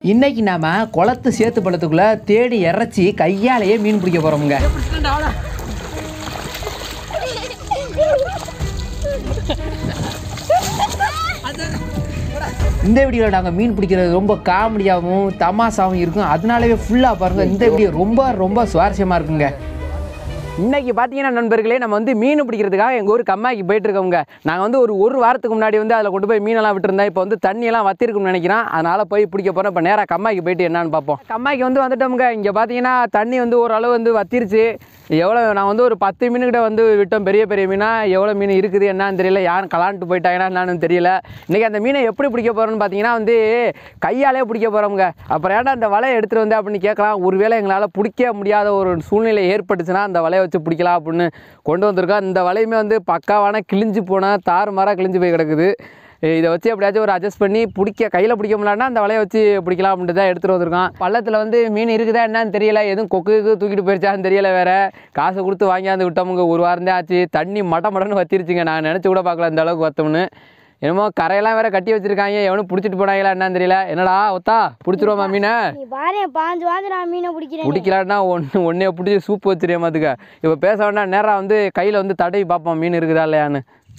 இன்னைக்கு நாம குளத்து சேத்து பள்ளத்துக்குள்ள தேடி இறைச்சி கையாலேயே மீன் பிடிக்க போறோமுங்க இந்த வீடியோவில் நாங்கள் மீன் பிடிக்கிறது ரொம்ப காமெடியாகவும் தமாசாவும் இருக்கும் அதனாலவே ஃபுல்லாக பாருங்கள் இந்த வீடியோ ரொம்ப ரொம்ப சுவாரஸ்யமாக இருக்குங்க இன்னைக்கு பார்த்தீங்கன்னா நண்பர்களே நம்ம வந்து மீன் பிடிக்கிறதுக்காக எங்கள் ஊர் கம்மாய்க்கு போயிட்டு இருக்கோங்க நாங்கள் வந்து ஒரு ஒரு வாரத்துக்கு முன்னாடி வந்து அதில் கொண்டு போய் மீனெல்லாம் விட்டுருந்தேன் இப்போ வந்து தண்ணியெல்லாம் வத்திருக்கும்னு நினைக்கிறேன் அதனால் போய் பிடிக்க போகிறோம் இப்போ நேராக கம்மாய்க்கு போயிட்டு என்னன்னு பார்ப்போம் கம்மாய்க்கு வந்து வந்துட்டோமுங்க இங்கே பார்த்தீங்கன்னா தண்ணி வந்து ஓரளவு வந்து வத்திருச்சு எவ்வளோ நான் வந்து ஒரு பத்து மீனுக்கிட்ட வந்து விட்டோம் பெரிய பெரிய மீனாக எவ்வளோ மீன் இருக்குது என்னன்னு தெரியல யாரும் கலான்ட்டு போயிட்டாங்கன்னா என்னன்னு தெரியல இன்றைக்கி அந்த மீனை எப்படி பிடிக்க போகிறோன்னு பார்த்தீங்கன்னா வந்து கையாலே பிடிக்க போகிறோமுங்க அப்புறம் ஏன்டா அந்த வலையை எடுத்துகிட்டு வந்து அப்படின்னு கேட்கலாம் ஒருவேளை எங்களால் பிடிக்க முடியாத ஒரு சூழ்நிலை ஏற்பட்டுச்சுன்னா அந்த வலையை வச்சு பிடிக்கலாம் அப்படின்னு கொண்டு வந்திருக்கோம் இந்த வலையுமே வந்து பக்காவான கிழிஞ்சு போனால் தாறுமாறாக கிழிஞ்சு போய் கிடக்குது இதை வச்சு எப்படியாச்சும் ஒரு அட்ஜஸ்ட் பண்ணி பிடிக்க கையில் பிடிக்க முடியலன்னா அந்த வலையை வச்சு பிடிக்கலாம் அப்படின்ட்டு தான் எடுத்துகிட்டு வந்திருக்கோம் பள்ளத்தில் வந்து மீன் இருக்குதா என்னன்னு தெரியல எதுவும் கொக்குக்கு தூக்கிட்டு போயிருச்சான்னு தெரியல வேற காசு கொடுத்து வாங்கியாந்து விட்டோமுங்க ஒரு வாரம் தான் ஆச்சு தண்ணி மட மடன்னு வத்திருச்சுங்க நான் நினச்சி கூட பார்க்கல இந்த அளவுக்கு வத்தோம்னு என்னமோ கரையெல்லாம் வேற கட்டி வச்சிருக்காங்க எவனும் பிடிச்சிட்டு போனாங்களா என்னன்னு தெரியல என்னடா ஒத்தா பிடிச்சிருவோமா மீனை நீ பாரு பாஞ்சு வாஞ்சு நான் மீனை பிடிக்கிறேன் பிடிக்கலான்னா ஒன்று ஒன்றே பிடிச்சி சூப்பு வச்சிருக்கேன் மாத்துக்க இப்போ பேச வேண்டாம் நேராக வந்து கையில் வந்து தடவி பார்ப்போம் மீன் இருக்குதா இல்லையான்னு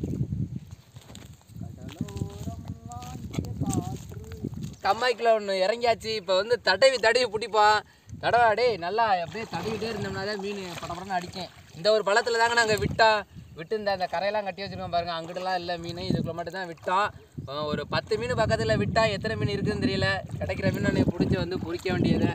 கம்மாய்க்குள்ள ஒன்று இறங்கியாச்சு இப்போ வந்து தடவி தடவி பிடிப்பான் தடவை டேய் நல்லா அப்படியே தடவிட்டே இருந்தோம்னா தான் மீன் படப்படன்னு அடிக்கும் இந்த ஒரு பழத்தில் தாங்க நாங்கள் விட்டோம் விட்டு இந்த அந்த கரையெல்லாம் கட்டி வச்சிருக்கோம் பாருங்க அங்கிட்டலாம் இல்லை மீன் இதுக்குள்ள மட்டும் தான் விட்டோம் அஹ் ஒரு பத்து மீன் பக்கத்தில் விட்டா எத்தனை மீன் இருக்குதுன்னு தெரியல கிடைக்கிற மீன் நான் பிடிச்சி வந்து பிடிக்க வேண்டியது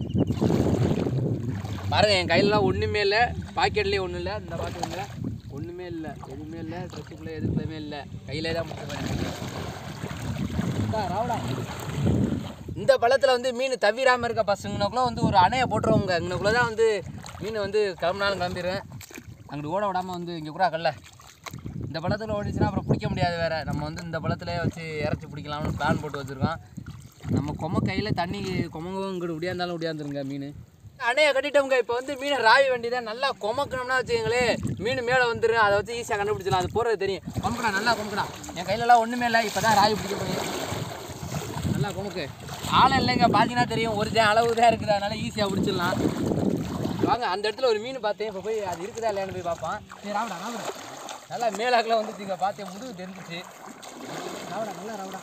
பாருங்க என் கையிலலாம் ஒன்றுமே இல்லை பாக்கெட்லேயே ஒன்றும் இல்லை இந்த பாக்கெட்டில் ஒன்றுமே இல்லை எதுவுமே இல்லை ட்ரெஸ்ஸுக்குள்ளே எதுக்குள்ளேயுமே இல்லை கையிலே தான் முடிச்சுருவேன் ராவடா இந்த பழத்தில் வந்து மீன் தவிராமல் இருக்க பசங்கனக்குள்ள வந்து ஒரு அணையை போட்டுருவோங்க இங்கனக்குள்ள தான் வந்து மீன் வந்து கிளம்புனாலும் கிளம்பிடுவேன் அங்கிட்டு ஓட விடாமல் வந்து இங்கே கூட கல்ல இந்த பழத்தில் ஓடிச்சுன்னா அப்புறம் பிடிக்க முடியாது வேறு நம்ம வந்து இந்த பழத்திலே வச்சு இறச்சி பிடிக்கலாம்னு பிளான் போட்டு வச்சுருக்கோம் நம்ம கொம கையில் தண்ணி கொமங்கவும் இங்கிட்டு முடியாந்தாலும் முடியாந்துருங்க மீன் அணையை கட்டிட்டோங்க இப்போ வந்து மீனை ராவி வேண்டியதான் நல்லா கொமக்கணும்னா வச்சுக்கங்களேன் மீன் மேலே வந்துடும் அதை வச்சு ஈஸியாக கண்டுபிடிச்சலாம் அது போகிறது தெரியும் கொமக்கடா நல்லா கொமக்கடா என் கையிலலாம் ஒன்றுமே இல்லை இப்போ தான் ராவி பிடிக்க முடியும் நல்லா கொமுக்கு ஆழம் இல்லைங்க பார்த்தீங்கன்னா தெரியும் ஒரு ஜா அளவு தான் இருக்குது அதனால ஈஸியாக பிடிச்சிடலாம் வாங்க அந்த இடத்துல ஒரு மீன் பார்த்தேன் இப்போ போய் அது இருக்குதா இல்லையான்னு போய் பார்ப்பான் சரி ராவடா ராவடா நல்லா மேலாக்கில் வந்துச்சுங்க பார்த்தேன் முதுகு தெரிஞ்சிச்சு ராவடா நல்லா ராவடா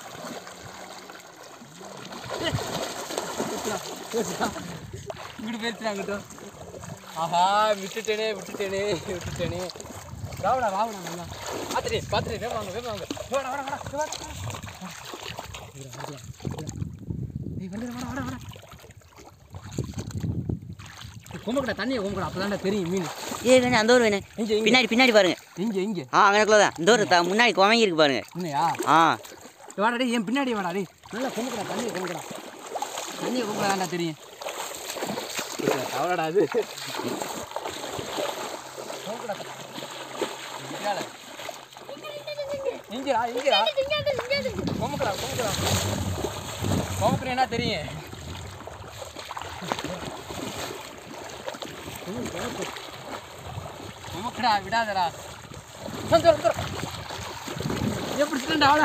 இங்கிட்டு போயிருச்சு அங்கிட்ட ஆஹா விட்டுட்டேனே விட்டுட்டேனே விட்டுட்டேனே ராவடா ராவடா நல்லா பார்த்துட்டு பார்த்துட்டு வேணும் வாங்க வேணும் வாங்க வாடா வாடா வாடா வாடா ஏய் வந்துடு வாடா வாடா வாடா கும்பக்கடா தண்ணியை கும்பக்கடா அப்பதான்டா தெரியும் மீன் ஏ வேணா அந்த ஒரு வேணும் இங்க இங்க பின்னாடி பின்னாடி பாருங்க இங்க இங்க ஆ அங்கனக்குள்ள தான் இந்த ஒரு த- முன்னாடி குவங்கி இருக்கு பாருங்க இல்லையா ஆ வாடா டேய் என் பின்னாடி வாடா டேய் நல்லா கும்பக்கடா தண்ணியை கும்பக்கடா தண்ணியை கும்பக்கடாண்டா தெரியும் அவளடா அது கும்பக்கடா இங்கடா இங்கடா இங்கடா கும்பக்கடா கும்பக்கடா கும்பக்கடா தெரியும் கும்பக்கடா விடாதடா வந்துடும் வந்துடும் எப்படிச்சுட்டா அவளா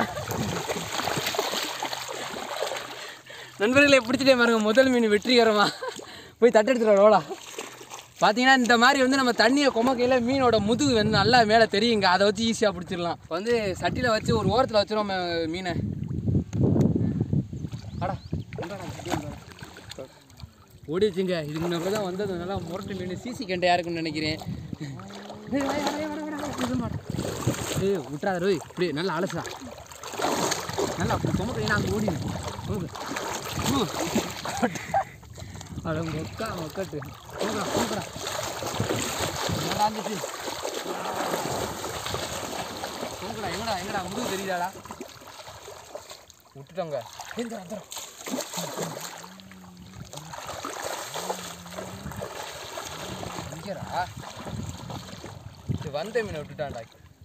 நண்பர்களை பிடிச்சிட்டே பாருங்க முதல் மீன் வெற்றிகரமா போய் தட்டு எடுத்துட்டு ரோலா பார்த்தீங்கன்னா இந்த மாதிரி வந்து நம்ம தண்ணியை கொமக்கையில் மீனோட முதுகு வந்து நல்லா மேலே தெரியுங்க அதை வச்சு ஈஸியாக பிடிச்சிடலாம் இப்போ வந்து சட்டியில் வச்சு ஒரு ஓரத்தில் வச்சிரும் மீனை அடா இந்தாடா, சட்டியை இந்தாடா. ஓடிச்சுங்க இது முன்னாடி தான் வந்தது நல்லா முரட்டு மீன் சிசி கண்டையா இருக்குன்னு நினைக்கிறேன் ஏய், வாயா, வாயா, வாடா, வாடா, வாடா, இது மாடு. ஏய் விட்றாத ரோய் இப்படி நல்லா அலசுடா நல்லா கொமக்கை நான் அங்கே ஓடினேன் போகு ஊ. அட மொக்கா மொக்கட்டு போங்கடா போங்கடா என்னடா இருந்துச்சு போங்கடா எங்கடா எங்கடா முதுகு தெரியுதாடா விட்டுட்டோங்க எந்திரா, எந்திரா. இங்கடா இது வந்த மீனை விட்டுட்டான்டா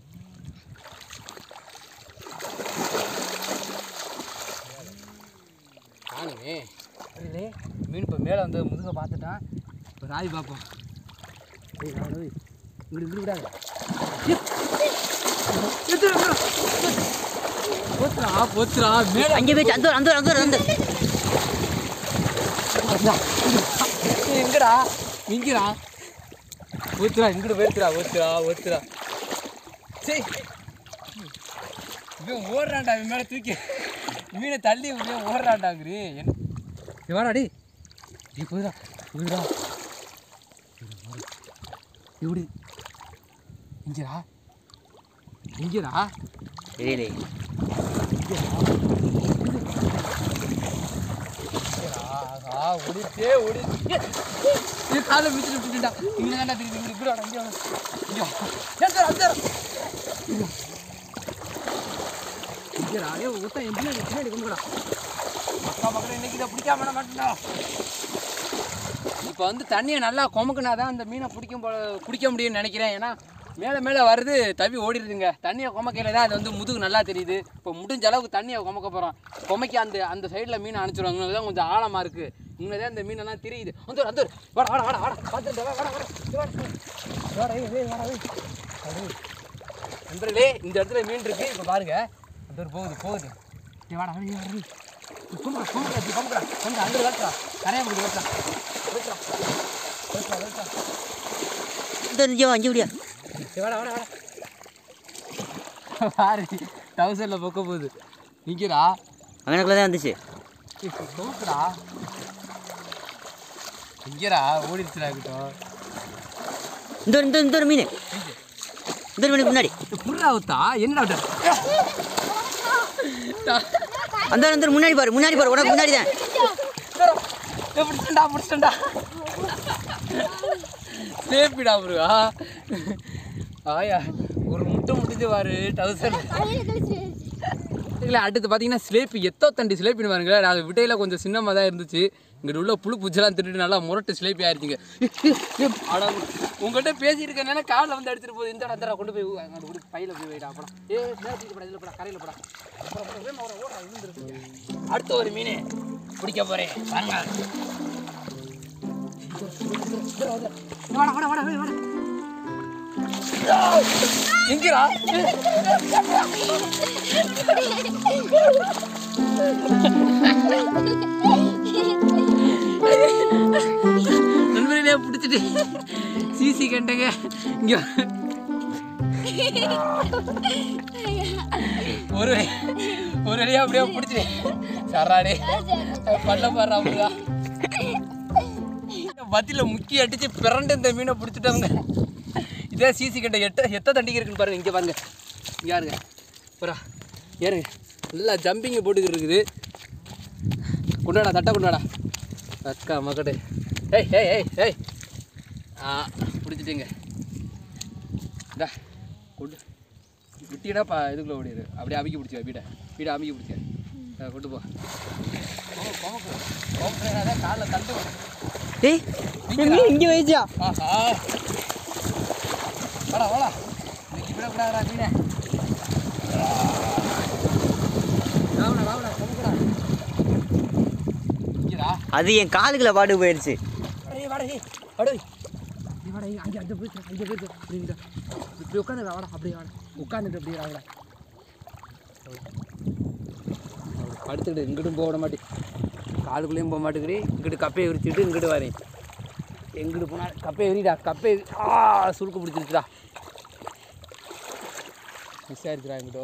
காணுமே புரியலே மீன் இப்போ மேலே வந்து முதுக பார்த்துட்டான் இப்போ ராய் பார்ப்போம் ஏய் ராய் ராய் இங்கிட்டு இங்கிட்டு விடாது போச்சுரா போச்சுரா மேலே அங்கே போய் அந்த ஒரு அந்த ஒரு அந்த ஒரு அந்த இந்தா. ஏய், எங்கடா இங்கடா ஊத்துறா இங்கிட்டு போயிருத்துறா ஊத்துறா ஊத்துறா சரி இவன் ஓடுறான்டா இவன் மேலே தூக்கி மீனை தள்ளி இவன் ஓடுறான்டாங்கிறி என்ன இவாடாடி நீ போயிடா போயிடா இப்படி இங்கடா இங்கடா தெரியலே ஆஹா ஓடிச்சே ஓடி இது காலை மிதிச்சு விட்டுட்டா இங்கே தாண்டா திருப்பி இங்கே இப்படி வாடா, இங்கே வாடா. இங்கே வா. ஏன் சார் அந்த இங்கடா ஏ ஒருத்தன் என் பின்னாடி பின்னாடி கொண்டுடா அக்கா பக்கம் இன்னைக்கு இதை பிடிக்காம விட மாட்டேன்டா இப்போ வந்து தண்ணியை நல்லா கொமக்குனா தான் அந்த மீனை பிடிக்கும் போல பிடிக்க முடியும்னு நினைக்கிறேன் ஏன்னா மேலே மேலே வருது தவி ஓடிடுதுங்க தண்ணியை கொமக்கையில் தான் அது வந்து முதுகு நல்லா தெரியுது இப்போ முடிஞ்ச அளவுக்கு தண்ணியை கொமக்க போகிறோம் கொமைக்க அந்த அந்த சைடில் மீனை அனுப்பிச்சிடுவாங்க தான் கொஞ்சம் ஆழமாக இருக்குது இங்கே தான் இந்த மீனெல்லாம் தெரியுது வந்து வந்து வாடா வாடா வாடா வாடா பார்த்துட்டு வா, வாடா வாடா இங்க வாடா வாடா ஏய், ஏய், வாடா ஏய். வாடா, ஏய். நண்பர்களே இந்த இடத்துல மீன் இருக்கு இப்போ பாருங்க அந்த ஒரு போகுது போகுது ஏய், வாடா வாடா, ஏய், வாடா ஏய். கும்புடா கும்புடா இப்படி கும்புடா கொஞ்சம் அங்கே வெட்டுறா கரையா முடியும் வெட்டுறா வெட்டுறா வெட்டுறா வெட்டுறா இந்த இங்கே வா இங்கே முடியா ஏய், வாடா வாடா வாடா பாரு டவுசரில் பொக்க போகுது நிற்கிறா அங்கனக்குள்ளே தான் வந்துச்சு தோக்குடா இங்கடா ஓடிடுச்சுடா கிட்டோம் இந்த ஒரு- இந்த ஒரு- இந்த ஒரு மீன் இந்த ஒரு மீனுக்கு முன்னாடி புர்ரா ஊத்தா என்னடா விட்ட? அந்த ஒரு- அந்த ஒரு முன்னாடி பாரு முன்னாடி பாரு உனக்கு முன்னாடி தான் ஏய், பிடிச்சிட்டேன்டா பிடிச்சிட்டேன்டா சேப்பிடா புருவா ஆயா ஒரு முட்டை முட்டிச்சு பாரு டவுசர் இல்லை அடுத்து பார்த்தீங்கன்னா ஸ்லேப்பி எத்தோ தண்டி ஸ்லேப்பின்னு பாருங்களேன் அது விட்டையில் கொஞ்சம் சின்னமாக தான் இருந்துச்சு இங்கிட்ட உள்ள புழு பூச்செல்லாம் திட்டுட்டு நல்லா முரட்டு ஸ்லேப்பி ஆயிருச்சுங்க அடா உங்கள்கிட்ட பேசியிருக்கேன் காலில் வந்து அடிச்சிட்டு போகுது இந்த இடத்துல கொண்டு போய் ஊ- அங்க கொண்டு பையில போய் வைடா அப்புறம் ஏ மேலே தூக்கி போடா இதில் போடா கரையில் போடா அப்புறம் அப்புறம் வேகமா ஓடுறா, ஓடுறா, விழுந்துருச்சு. அடுத்த ஒரு மீன் பிடிக்க போறேன் வாங்க வாடா வாடா வாடா வாடா எங்கடா நண்பர்களே பிடிச்சிட்டு சிசி கண்டங்க இங்க ஒரு வழி- ஒரு வழியா அப்படியே பிடிச்சிட்டு சராடே பல்ல பாடுறா அப்படியா மத்தியில் முக்கி அடிச்சு பிறண்டு இந்த மீனை பிடிச்சிட்டாங்க இதே சிசி கண்ட எட்ட எத்த தண்டிக்கு இருக்குன்னு பாருங்க இங்கே பாருங்க இங்கே யாருங்க புறா ஏறுங்க நல்லா ஜம்பிங்க போட்டுக்கிட்டு இருக்குது கொண்டாடா தட்டை கொண்டாடா அக்கா மக்கட்டு ஏய் ஏய் ஏய் ஏய் ஆ பிடிச்சிட்டீங்க இந்தா கொண்டு விட்டீங்கன்னா பா இதுக்குள்ளே ஓடிடு அப்படியே அமைக்கி பிடிச்சிக்க வீடை வீடை அமைக்கி பிடிச்சிக்க கொண்டு போ காலில் தண்டு வரும். ஏய் இங்கே வச்சா ஆஹா வாடா வாடா இன்னைக்கு விடக்கூடாதா மீனே வாடா வாடா கொம்புடா இங்கடா அது என் காலுக்குள்ள பாட்டு போயிடுச்சு அடே வாடா ஏய் அடே நீ வாடா ஏய், அங்கே அங்கே போயிட்டு அங்கே போயிட்டு இப்படி இப்படி உட்காந்து வாடா அப்படியே வாடா உட்காந்துட்டு அப்படியே வாடா படுத்துக்கிட்டு இங்கிட்டும் போக விட மாட்டேன் காலுக்குள்ளேயும் போக மாட்டேங்கிறே இங்கிட்டு கப்பையை விரிச்சிட்டு இங்கிட்டு வரேன் எங்கிட்டு போனால் கப்பையை விரிடா கப்பையை விரி- ஆ சுருக்கு பிடிச்சிருச்சுடா மிஸ் ஆயிடுச்சுடா எங்கிட்டோ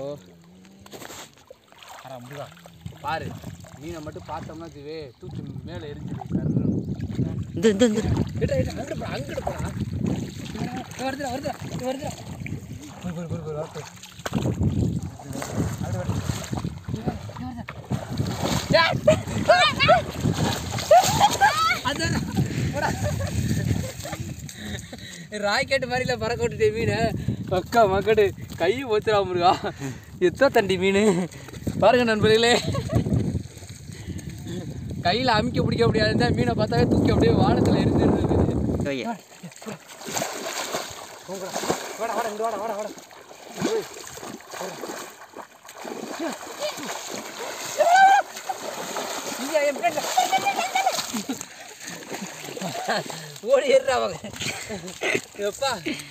ஆரா முருகா பாரு மீனை மட்டும் பார்த்தோம்னா இதுவே தூக்கி மேலே எரிஞ்சிடும் கருன்னு இந்த இந்த இந்த இட, இட, அங்கிட்டு போடா, அங்கிட்டு போடா. இங்க வருதுடா, வருதுடா, இங்க வருதுடா. போய், போய், போய், போய், வா, போய். அப்படி வருது. இங்க வருது, இங்க வருது. ஏய்! அதான், போடா. ராக்கெட் மாதிரில பறக்க விட்டுட்டே மீன் அக்கா மக்கடு கை ஓத்துறா முருகா எத்தனை தண்டி மீன் பாருங்க நண்பர்களே கையில் அமுக்க பிடிக்க முடியாது மீனை பார்த்தாவே தூக்கி அப்படியே வானத்தில் எரிஞ்சிருந்தது ஐயா வாடா வாடா இங்க வாடா வாடா வாடா ஏய், இங்க என் பின்னாடி ஓடி ஏறுறா அவங்க எப்பா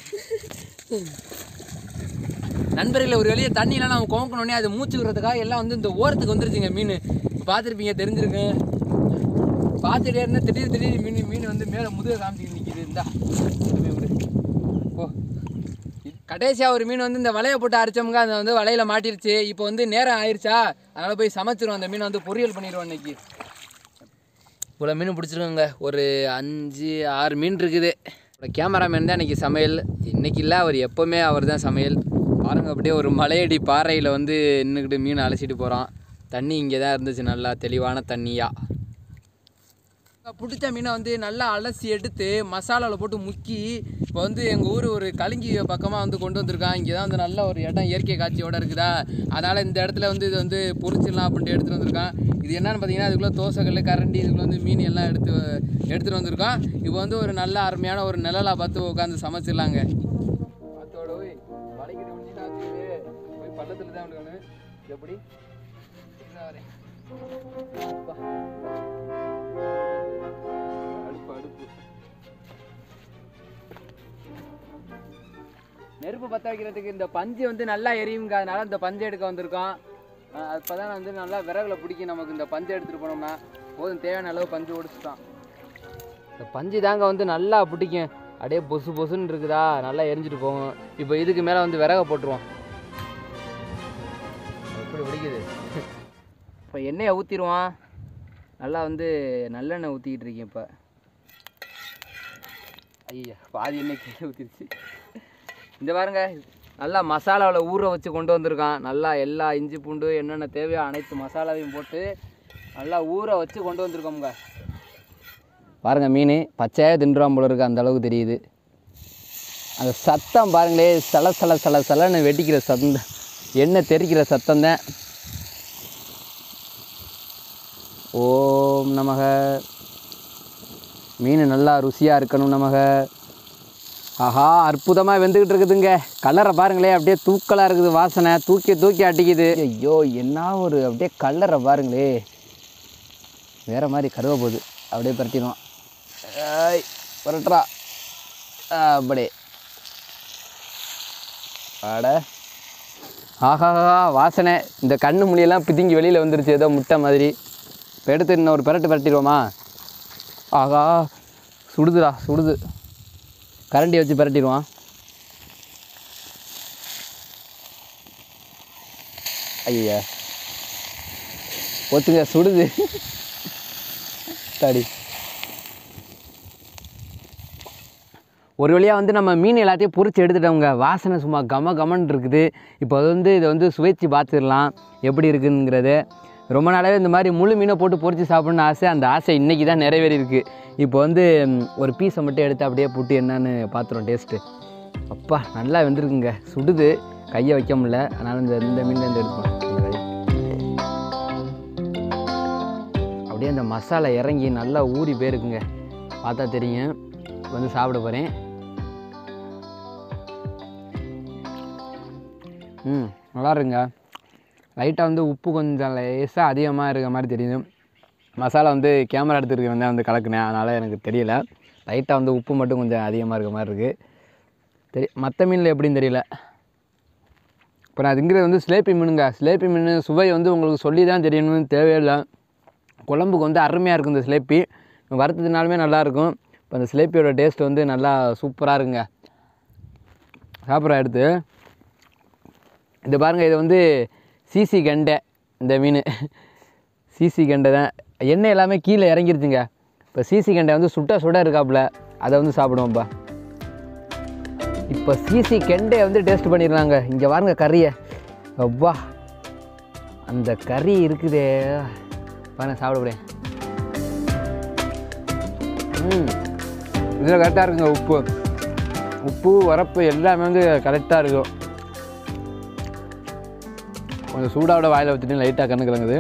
நண்பர்களே ஒரு வெளியே தண்ணியெலாம் நம்ம கோக்கணுன்னே அது மூச்சு விடுறதுக்காக எல்லாம் வந்து இந்த ஓரத்துக்கு வந்துருச்சுங்க மீன் பார்த்துருப்பீங்க தெரிஞ்சிருக்கு பா பார்த்துட்டே இருந்தா திடீர் திடீர்னு மீன் மீன் வந்து மேலே முதுக காமிச்சிட்டு நிற்கிது இந்தா கொண்டு போய் விடு ஓ கடைசியாக ஒரு மீன் வந்து இந்த வலையை போட்டு அரைச்சோமுங்க அது வந்து வலையில் மாட்டிருச்சு இப்போ வந்து நேரம் ஆயிடுச்சா அதனால் போய் சமைச்சிருவோம் அந்த மீனை வந்து பொரியல் பண்ணிடுவோம் இன்னைக்கு இவ்வளோ மீன் பிடிச்சிருக்கோங்க ஒரு அஞ்சு ஆறு மீன் இருக்குது கேமராமேன் தான் இன்றைக்கி சமையல் இன்னைக்கு இல்லை அவர் எப்போவுமே அவர் தான் சமையல் பாருங்க அப்படியே ஒரு மலையடி பாறையில் வந்து நின்றுக்கிட்டு மீன் அலசிட்டு போகிறான் தண்ணி இங்கே தான் இருந்துச்சு நல்லா தெளிவான தண்ணியாக பிடிச்ச மீனை வந்து நல்லா அலசி எடுத்து மசாலாவில் போட்டு முக்கி இப்போ வந்து எங்கள் ஊர் ஒரு கலிங்கி பக்கமாக வந்து கொண்டு வந்திருக்கான் இங்கே தான் வந்து நல்ல ஒரு இடம் இயற்கை காட்சியோட இருக்குதா அதனால் இந்த இடத்துல வந்து இது வந்து பொரிச்சிடலாம் அப்படின்ட்டு எடுத்துகிட்டு வந்திருக்கான் இது என்னன்னு பார்த்தீங்கன்னா அதுக்குள்ளே தோசைக்கல் கரண்டி இதுக்குள்ள வந்து மீன் எல்லாம் எடுத்து எடுத்துகிட்டு வந்திருக்கோம் இப்போ வந்து ஒரு நல்ல அருமையான ஒரு நிழலாக பார்த்து உட்காந்து சமைச்சிடலாங்க பார்த்தோட போய் வளைக்கிட்டு முடிஞ்சுன்னா போய் பள்ளத்தில் தான் விடுவானு எப்படி வரேன் அடுப்பு அடுப்பு நெருப்பு பற்ற வைக்கிறதுக்கு இந்த பஞ்சு வந்து நல்லா எரியுங்க அதனால இந்த பஞ்சு எடுக்க வந்திருக்கோம் அப்போ தான் வந்து நல்லா விறகுல பிடிக்கும் நமக்கு இந்த பஞ்சு எடுத்துகிட்டு போனோம்னா போதும் தேவையான அளவு பஞ்சு ஒடிச்சிட்டோம் இந்த பஞ்சு தாங்க வந்து நல்லா பிடிக்கும் அப்படியே பொசு பொசுன்னு இருக்குதா நல்லா எரிஞ்சிட்டு போகும் இப்போ இதுக்கு மேலே வந்து விறக போட்டுருவோம் எப்படி பிடிக்குது இப்போ எண்ணெயை ஊற்றிடுவான் நல்லா வந்து நல்லெண்ணெய் ஊற்றிக்கிட்டு இருக்கேன் இப்போ ஐயா பாதி எண்ணெய் கீழே ஊற்றிடுச்சு இந்த பாருங்க நல்லா மசாலாவில் ஊற வச்சு கொண்டு வந்திருக்கான் நல்லா எல்லா இஞ்சி பூண்டு என்னென்ன தேவையோ அனைத்து மசாலாவையும் போட்டு நல்லா ஊற வச்சு கொண்டு வந்திருக்கோம்ங்க பாருங்க மீன் பச்சையாக தின்றான் போல இருக்கு அந்த அளவுக்கு தெரியுது அந்த சத்தம் பாருங்களே சல சல சல சலன்னு வெடிக்கிற சத்தம் எண்ணெய் தெறிக்கிற சத்தம் தான் ஓம் நமக மீன் நல்லா ருசியாக இருக்கணும் நமக ஆஹா அற்புதமாக வெந்துக்கிட்டு இருக்குதுங்க கலரை பாருங்களே அப்படியே தூக்கலாக இருக்குது வாசனை தூக்கி தூக்கி அடிக்குது ஐயோ என்ன ஒரு அப்படியே கலரை பாருங்களே வேறு மாதிரி கருவ போகுது அப்படியே பரட்டிடுவோம் ஏய் பரட்டுறா அப்படியே அட ஆஹா வாசனை இந்த கண்ணு மொழியெல்லாம் பிதுங்கி வெளியில் வந்துருச்சு ஏதோ முட்டை மாதிரி இப்போ எடுத்து இன்னும் ஒரு பெரட்டு பரட்டிடுவோமா ஆகா சுடுதுடா சுடுது கரண்டி வச்சு பரட்டிடுவான் ஐயா ஒத்துங்க சுடுது தடி ஒரு வழியாக வந்து நம்ம மீன் எல்லாத்தையும் பொரிச்சு எடுத்துட்டோங்க வாசனை சும்மா கம கமன்னு இருக்குது இப்போ அது வந்து இதை வந்து சுவைச்சு பார்த்துடலாம் எப்படி இருக்குங்கிறது ரொம்ப நாளாகவே இந்த மாதிரி முழு மீனை போட்டு பொரிச்சு சாப்பிடணும்னு ஆசை அந்த ஆசை இன்றைக்கி தான் நிறைவேறி இருக்கு இப்போ வந்து ம், ஒரு பீஸை மட்டும் எடுத்து அப்படியே போட்டு என்னன்னு பார்த்துருவோம் டேஸ்ட்டு அப்பா நல்லா வெந்திருக்குங்க சுடுது கையை வைக்க முடியல அதனால் இந்த இந்த மீன்லேருந்து எடுப்போம் அப்படியே அந்த மசாலா இறங்கி நல்லா ஊறி போயிருக்குங்க பார்த்தா தெரியும் வந்து சாப்பிட போகிறேன் ம் நல்லா இருக்குங்க லைட்டாக வந்து உப்பு கொஞ்சம் லேசாக அதிகமாக இருக்க மாதிரி தெரியுது மசாலா வந்து கேமரா எடுத்துருக்க வந்து வந்து கலக்குனேன் அதனால் எனக்கு தெரியல லைட்டாக வந்து உப்பு மட்டும் கொஞ்சம் அதிகமாக இருக்க மாதிரி இருக்குது தெரி மற்ற மீனில் எப்படின்னு தெரியல இப்போ நான் திங்கிறது வந்து சிலேப்பி மீனுங்க சிலேப்பி மீன் சுவை வந்து உங்களுக்கு சொல்லி தான் தெரியணும்னு தேவையில்லை குழம்புக்கு வந்து அருமையாக இருக்கும் இந்த சிலேப்பி வறுத்ததுனாலுமே நல்லாயிருக்கும் இப்போ அந்த சிலேப்பியோட டேஸ்ட் வந்து நல்லா சூப்பராக இருக்குங்க சாப்பிட்ற எடுத்து இது பாருங்கள் இது வந்து சிசி கெண்டை இந்த மீன் சிசி கெண்டை தான் எண்ணெய் எல்லாமே கீழே இறங்கிருச்சுங்க இப்போ சிசி கெண்டை வந்து சுட்ட சுட இருக்காப்புல அதை வந்து சாப்பிடுவோம்ப்பா இப்போ சிசி கெண்டையை வந்து டேஸ்ட் பண்ணிடுறாங்க இங்கே பாருங்க கறியை அப்பா அந்த கறி இருக்குதே பாருங்க சாப்பிடப்படேன் ம் இதில் கரெக்டாக இருக்குங்க உப்பு உப்பு வரப்பு எல்லாமே வந்து கரெக்டாக இருக்கும் கொஞ்சம் சூடாவோட வாயில் வச்சுட்டு லைட்டாக கண்ணு கலங்குது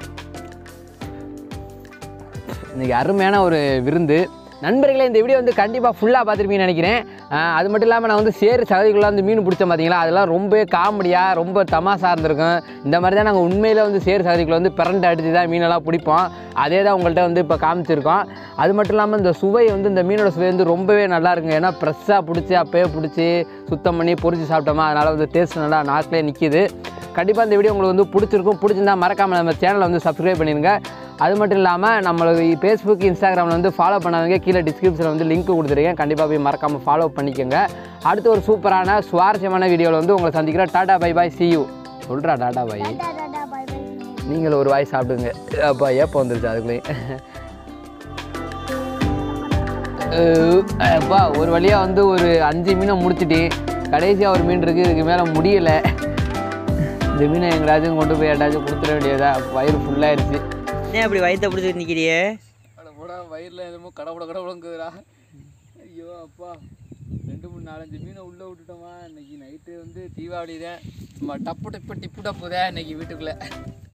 இன்றைக்கி அருமையான ஒரு விருந்து நண்பர்களே இந்த வீடியோ வந்து கண்டிப்பாக ஃபுல்லாக பார்த்துருப்பீங்கன்னு நினைக்கிறேன் ஆஹ் அது மட்டும் இல்லாமல் நான் வந்து சேரு சகதிக்குள்ளே வந்து மீன் பிடிச்சேன் பார்த்தீங்களா அதெல்லாம் ரொம்ப காமெடியாக ரொம்ப தமாசா இருந்திருக்கும் இந்த மாதிரி தான் நாங்கள் உண்மையில் வந்து சேரு சகதிக்குள்ளே வந்து பிரண்டை அடித்து தான் மீனெல்லாம் பிடிப்போம் அதே தான் உங்கள்கிட்ட வந்து இப்போ காமிச்சிருக்கோம் அது மட்டும் இல்லாமல் இந்த சுவை வந்து இந்த மீனோட சுவை வந்து ரொம்பவே நல்லா இருக்குங்க ஏன்னா ஃப்ரெஷ்ஷாக பிடிச்சி அப்போயே பிடிச்சி சுத்தம் பண்ணி பொரிச்சு சாப்பிட்டோமா அதனால் வந்து டேஸ்ட் நல்லா நாக்கிலே நிற்கிது கண்டிப்பாக இந்த வீடியோ உங்களுக்கு வந்து பிடிச்சிருக்கும் பிடிச்சிருந்தா மறக்காமல் நம்ம சேனலை வந்து சப்ஸ்கிரைப் பண்ணிடுங்க அது மட்டும் இல்லாமல் நம்மளுக்கு ஃபேஸ்புக் இன்ஸ்டாகிராமில் வந்து ஃபாலோ பண்ணாதவங்க கீழே டிஸ்கிரிப்ஷனில் வந்து லிங்க் கொடுத்துருக்கேன் கண்டிப்பாக போய் மறக்காமல் ஃபாலோ பண்ணிக்கோங்க அடுத்து ஒரு சூப்பரான சுவாரஸ்யமான வீடியோவில் வந்து உங்களை சந்திக்கிறேன் tata bye bye see you சொல்கிறா tata bye tata tata bye bye நீங்கள் ஒரு வாய் சாப்பிடுங்க அப்பா ஏப்போ வந்துருச்சு அதுக்குள்ளேயும் அஹ் அப்பா ஒரு வழியாக வந்து ஒரு அஞ்சு மீனை முடிச்சிட்டேன் கடைசியாக ஒரு மீன் இருக்குது இதுக்கு மேலே முடியலை இந்த மீனை எங்கேயாச்சும் கொண்டு போய் ஏட்டாச்சும் கொடுத்துட வேண்டியதா வயிறு ஃபுல்லாகிடுச்சு ஏன் அப்படி வயிற்ற பிடிச்சிட்டு நிற்கிறியே போட வயிறில் என்னமோ கடவுட கடவுளங்குதுடா ஐயோ அப்பா ரெண்டு மூணு நாலஞ்சு மீனை உள்ளே விட்டுட்டோமா இன்னைக்கு நைட்டு வந்து தீபாவளி தான் சும்மா டப்பு டப்பு டிப்பு டப்பு தான் இன்னைக்கு வீட்டுக்குள்ளே